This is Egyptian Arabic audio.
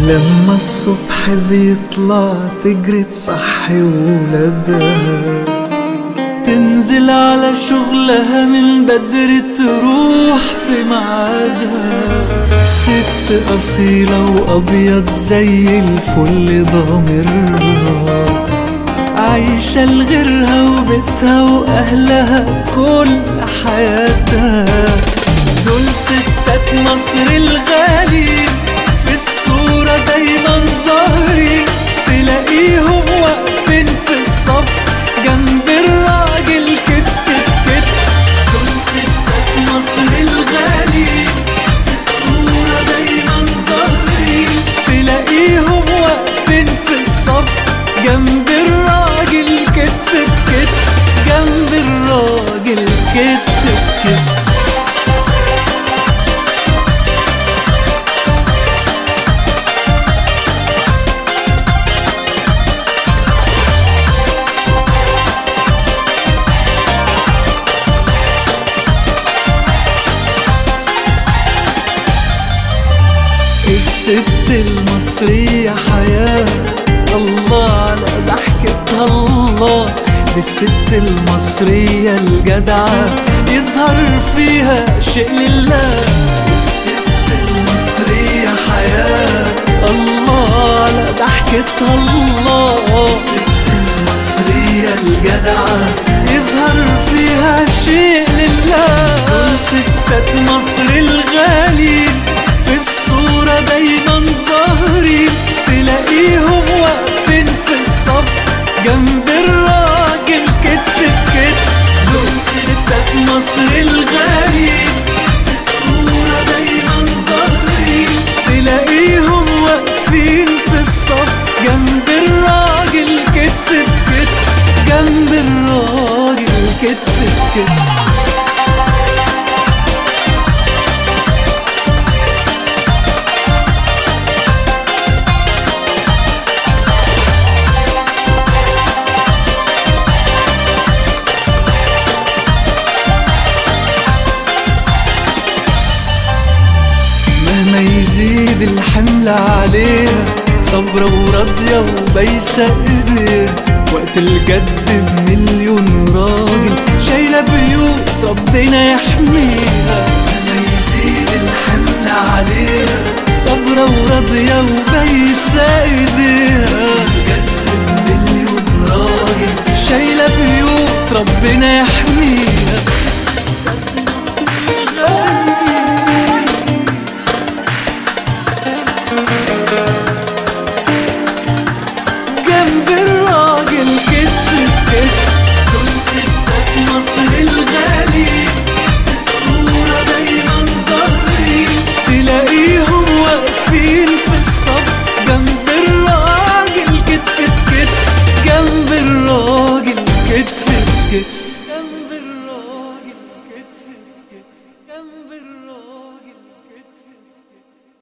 لما الصبح بيطلع تجري تصحي ولادها تنزل على شغلها من بدري تروح في ميعادها ست أصيلة وأبيض زي الفل ضامرها عايشة لغيرها وبيتها وأهلها كل حياتها دول ستات مصر الغالي في الصورة دايما ظاهرين تلاقيهم واقفين في الصف جنب الراجل كتف بكتف دول ستات مصر الغالي في الصورة دايما ظاهرين تلاقيهم واقفين في الصف جنب الراجل كتف بكتف جنب الراجل كتف بكتف الست المصرية حياة الله على ضحكتها الله دي الست المصرية الجدعة يظهر فيها شيء لله الست المصرية حياة الله على ضحكتها الله الست المصرية الجدعة يظهر فيها شيء لله دول ستات مصر الغالي في الصورة دايما ظاهرين تلاقيهم واقفين في الصف جنب الراجل كتف بكتف دول ستات مصر الغالي في الصورة دايما ظاهرين تلاقيهم واقفين في الصف جنب الراجل كتف بكتف جنب الراجل كتف بكتف مهما يزيد الحمل عليها صبرة وراضية وبايسة ايديها وقت الجد بمليون راجل شايلة بيوت ربنا يحميها مهما يزيد الحمل عليها صبرة وراضية وبايسة ايديها بجد بمليون راجل شايلة بيوت ربنا يحميها